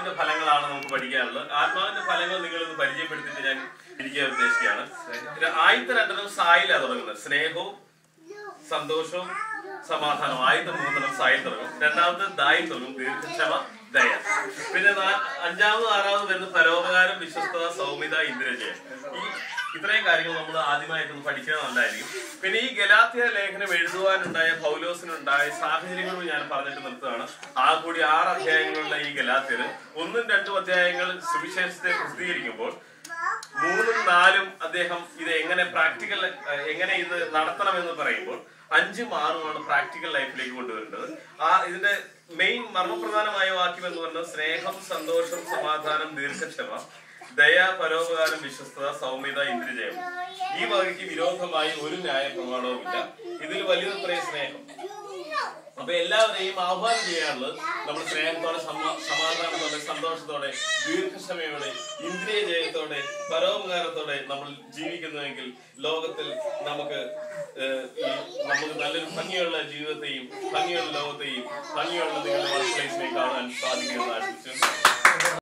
ആത്മാവിന്റെ ഫലങ്ങളാണ് നമുക്ക് പഠിക്കാനുള്ളത് ആത്മാവിന്റെ ഫലങ്ങൾ നിങ്ങൾ ഇന്ന് പരിചയപ്പെടുത്തിയിട്ട് ഞാൻ ഇരിക്കാൻ ഉദ്ദേശിക്കുകയാണ് ഇത് ആദ്യത്തെ രണ്ടെണ്ണം സായിലാണ് തുടങ്ങുന്നത് സ്നേഹവും സന്തോഷവും സമാധാനവും ആദ്യത്തെ മൂന്നെണ്ണം സായിൽ തുടങ്ങും രണ്ടാമത് ദായി തുടങ്ങും ദീർഘക്ഷമ ദയ പിന്നെ നാ- അഞ്ചാമത് ആറാമത് വരുന്ന പരോപകാരം വിശ്വസ്തത സൗമ്യത ഇന്ദ്രജയം ഈ ഇത്രയും കാര്യങ്ങൾ നമ്മൾ ആദ്യമായിട്ടൊന്ന് പഠിക്കുന്നത് നല്ലതായിരിക്കും പിന്നെ ഈ ഗലാത്യ ലേഖനം എഴുതുവാനുണ്ടായ പൗലോസിനുണ്ടായ സാഹചര്യങ്ങളും ഞാൻ പറഞ്ഞിട്ട് നിർത്തുകയാണ് ആ കൂടി ആറ് അധ്യായങ്ങളുള്ള ഈ ഗലാത്യര് ഒന്നും രണ്ടും അധ്യായങ്ങൾ സുവിശേഷത്തെ പ്രസിദ്ധീകരിക്കുമ്പോൾ മൂന്നും നാലും അദ്ദേഹം ഇത് എങ്ങനെ പ്രാക്ടിക്കൽ എങ്ങനെ ഇത് നടത്തണമെന്ന് പറയുമ്പോൾ അഞ്ചും ആറുമാണ് പ്രാക്ടിക്കൽ ലൈഫിലേക്ക് കൊണ്ടുവരേണ്ടത് ആ ഇതിന്റെ മെയിൻ മർമ്മപ്രധാനമായ വാക്യം എന്ന് പറയുന്നത് സ്നേഹം സന്തോഷം സമാധാനം ദീർഘക്ഷമ ദയ പരോപകാരം വിശ്വസ്തത സൗമ്യത ഇന്ദ്രജയം ഈ വകയ്ക്ക് വിരോധമായി ഒരു ന്യായ പ്രമാണവുമില്ല ഇതിൽ വലിയത്രേ സ്നേഹം അപ്പൊ എല്ലാവരെയും ആഹ്വാനം ചെയ്യാനുള്ളത് നമ്മൾ സ്നേഹത്തോടെ സമ- സമാധാനത്തോടെ സന്തോഷത്തോടെ ദീർഘക്ഷമയോടെ ഇന്ദ്രിയ ജയത്തോടെ പരോപകാരത്തോടെ നമ്മൾ ജീവിക്കുന്നുവെങ്കിൽ ലോകത്തിൽ നമുക്ക് ഏഹ്, ഈ നമുക്ക് നല്ലൊരു ഭംഗിയുള്ള ജീവിതത്തെയും ഭംഗിയുള്ള ലോകത്തെയും ഭംഗിയുള്ള നിങ്ങളുടെ വർക്ക് പ്ലേസിനെ കാണാൻ സാധിക്കുമെന്ന് ആശിച്ചു